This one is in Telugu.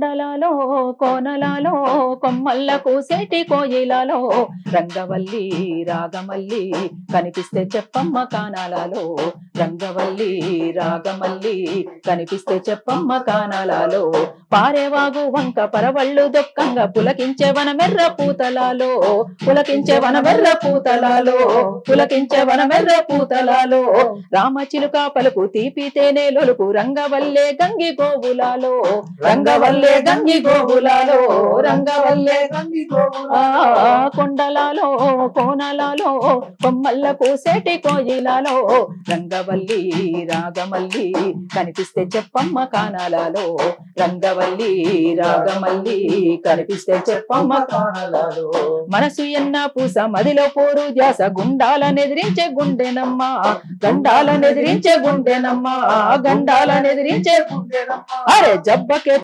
కొండలలో కోనలలో కొమ్మల్ల కూసేటి కోయిలలో రంగవల్లి రాగమల్లి కనిపిస్తే చెప్పమ్మ కానాలలో రంగవల్లి రాగమల్లి కనిపిస్తే చెప్పమ్మ కానాలలో పారేవాగు వంక పరవళ్ళు దొక్కంగా పులకించే వనమెర్ర పూతలాలో పులకించే వనమెర్ర పూతలాలో పులకించే వనమెర్ర పూతలాలో రామచిలుక పలుకు తీపి తేనె లొలుకు రంగవల్లే గంగి గోవులాలో రంగవల్లే గంగి గోవులాలో రంగవల్లే ఆ కొండలాలో కోనలాలో కొమ్మల్ల పూసేటి కోయిలాలో రంగవల్లి రాగమల్లి కనిపిస్తే చెప్పమ్మ కానాలలో రంగవల్లి రాగమల్లి కనిపిస్తే చెప్పమ్మ కానాలలో మనసు ఎన్న పూస మదిలో పోరు ధ్యాస గుండాలనెదిరించే గుండెనమ్మ గండాలనెదిరించే గుండెనమ్మ గండాలనెదిరించే అరే జబ్బకే